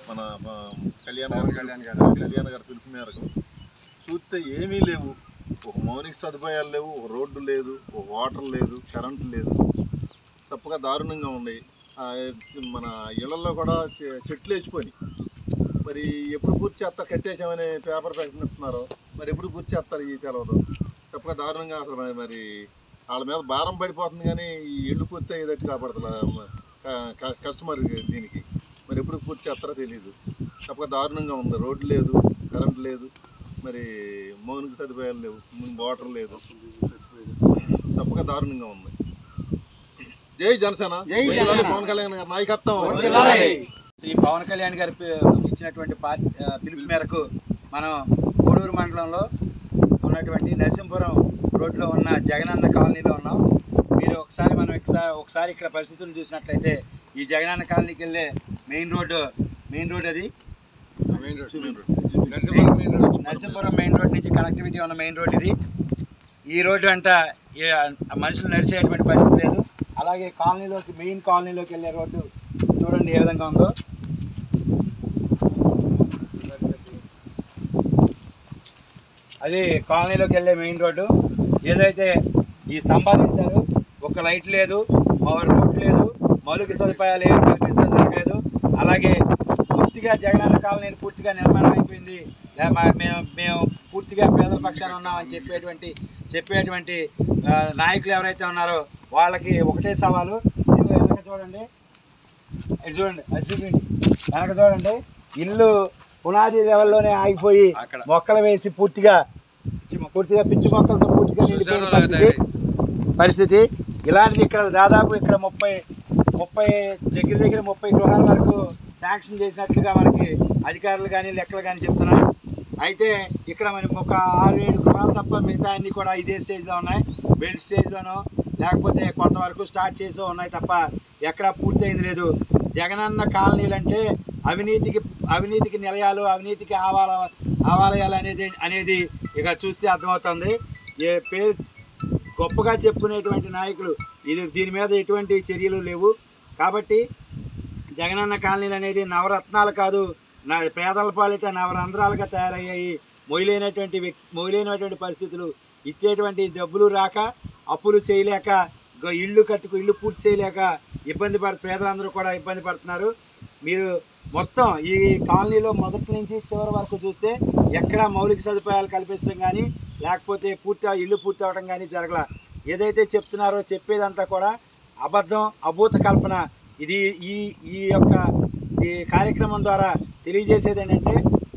మన ఆ, కళ్యాణ్ పవన్ గారి కళ్యాణ్ పిలుపు- గారు. కళ్యాణ్ గారి పిలుపు మేరకు చూస్తే ఏమీ లేవు ఒక మౌలిక సదుపాయాలు లేవు ఒక రోడ్డు లేదు ఒక వాటర్ లేదు కరెంట్ లేదు చప్పగా దారుణంగా ఉన్నాయి ఆ, మన ఇళ్లలో కూడా చె- చెట్లు వేసిపోయి మరి ఎప్పుడు పూర్తి చేస్తారు కట్టేసామని పేపర్ ప్రకటిస్తున్నారు మరి ఎప్పుడు పూర్తి చేస్తారు ఈ తెలవదు చప్పగా దారుణంగా అసలు మరి- మరి వాళ్ళ మీద భారం పడిపోతుంది కానీ ఈ ఇళ్ళు పూర్తి అయ్యేటట్టు కాపాడుతుంది కస్టమర్ దీనికి మరి ఎప్పుడు పూర్తి చేస్తారో తెలియదు చప్పగా దారుణంగా ఉంది రోడ్డు లేదు కరెంట్ లేదు మరి మౌలిక సదుపాయాలు లేవు వాటర్ లేదు చప్పగా దారుణంగా ఉంది జై జనసేన జై జై జనసేన. పవన్ కళ్యాణ్ గారి నాయకత్వం శ్రీ పవన్ కళ్యాణ్ గారి పి- ఇచ్చినటువంటి పార్టీ ఆ, పిలుపు మేరకు మనం కోడూరు మండలంలో ఉన్నటువంటి నరసింపురం రోడ్లో ఉన్న జగనన్న కాలనీలో ఉన్నాం మీరు ఒకసారి మనం ఒకసారి ఒకసారి ఇక్కడ పరిస్థితులను చూసినట్లయితే ఈ జగనన్న కాలనీకి వెళ్ళే మెయిన్ రోడ్డు మెయిన్ రోడ్ అది మెయిన్ రోడ్ చూపించు. Narasimha main road Narasimpuram main road నుంచి కనెక్టివిటీ ఉన్న మెయిన్ రోడ్ ఇది ఈ రోడ్డు అంట ఏ- మనుషులు నడిచేటువంటి పరిస్థితి లేదు అలాగే కాలనీలోకి మెయిన్ కాలనీలోకి వెళ్ళే రోడ్డు చూడండి ఏ విధంగా ఉందో అది కాలనీలోకి వెళ్ళే మెయిన్ రోడ్డు ఏదైతే ఈ స్తంభాలు ఇచ్చారు ఒక లైట్ లేదు మరో రోడ్ లేదు మౌలిక సదుపాయాలు ఏమి కల్పించడం జరగలేదు అలాగే పూర్తిగా జగనన్న కాలనీ పూర్తిగా నిర్మాణం అయిపోయింది లే- మా- మేము మేము పూర్తిగా పేదల పక్షాన ఉన్నామని చెప్పేటువంటి చెప్పేటువంటి ఆ, నాయకులు ఎవరైతే ఉన్నారో వాళ్ళకి ఒకటే సవాలు ఇదిగో వెనక చూడండి ఇది చూడండి అది చూపించండి వెనక చూడండి ఇల్లు పునాది లెవెల్లోనే ఆగిపోయి అక్కడ. మొక్కలు వేసి పూర్తిగా పూర్తిగా పిచ్చి మొక్కలతో పూర్తిగా నిండిపోయిన పరిస్థితి పరిస్థితి ఇలాంటిది ఇక్కడ దాదాపు ఇక్కడ ముప్పై ముప్పై దగ్గర దగ్గర ముప్పై గృహాల వరకు శాంక్షన్ చేసినట్లుగా మనకి అధికారులు కానీ లెక్కలు కానీ చెప్తున్నారు అయితే ఇక్కడ మనకి ఒక ఆరు ఏడు గృహాలు తప్ప మిగతా అన్ని కూడా ఇదే స్టేజ్లో ఉన్నాయి బిల్డ్ స్టేజ్లోనో లేకపోతే కొంతవరకు స్టార్ట్ చేసో ఉన్నాయి తప్ప ఎక్కడా పూర్తయింది లేదు జగనన్న కాలనీలు అంటే అవినీతికి అవినీతికి నిలయాలు అవినీతికి ఆవాల ఆవాలయాలు అనేది అనేది ఇక చూస్తే అర్థమవుతుంది ఏ పేరు గొప్పగా చెప్పుకునేటువంటి నాయకులు ఇది దీని మీద ఎటువంటి చర్యలు లేవు కాబట్టి జగనన్న కాలనీలు అనేది నవరత్నాలు కాదు నా పేదల పాలిట నవరంధ్రాలుగా తయారయ్యాయి మొయిలైనటువంటి వ్యక్ మొయిలైనటువంటి పరిస్థితులు ఇచ్చేటువంటి డబ్బులు రాక అప్పులు చేయలేక గ- ఇల్లు కట్టుకు ఇల్లు పూర్తి చేయలేక ఇబ్బంది పడ పేదలందరూ కూడా ఇబ్బంది పడుతున్నారు మీరు మొత్తం ఈ కాలనీలో మొదటి నుంచి చివరి వరకు చూస్తే ఎక్కడ మౌలిక సదుపాయాలు కల్పించడం కానీ లేకపోతే పూర్తి ఇల్లు పూర్తి అవడం కానీ జరగల ఏదైతే చెప్తున్నారో చెప్పేదంతా కూడా అబద్ధం అభూత కల్పన ఇది ఈ ఈ యొక్క ఈ కార్యక్రమం ద్వారా తెలియజేసేది ఏంటంటే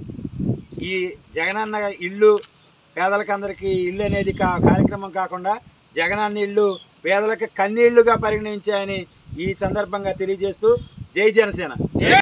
ఈ జగనన్న ఇల్లు పేదలకందరికీ ఇల్లు అనేది కా కార్యక్రమం కాకుండా జగనన్న ఇల్లు పేదలకు కన్నీళ్లుగా పరిగణించాయని ఈ సందర్భంగా తెలియజేస్తూ జై జనసేన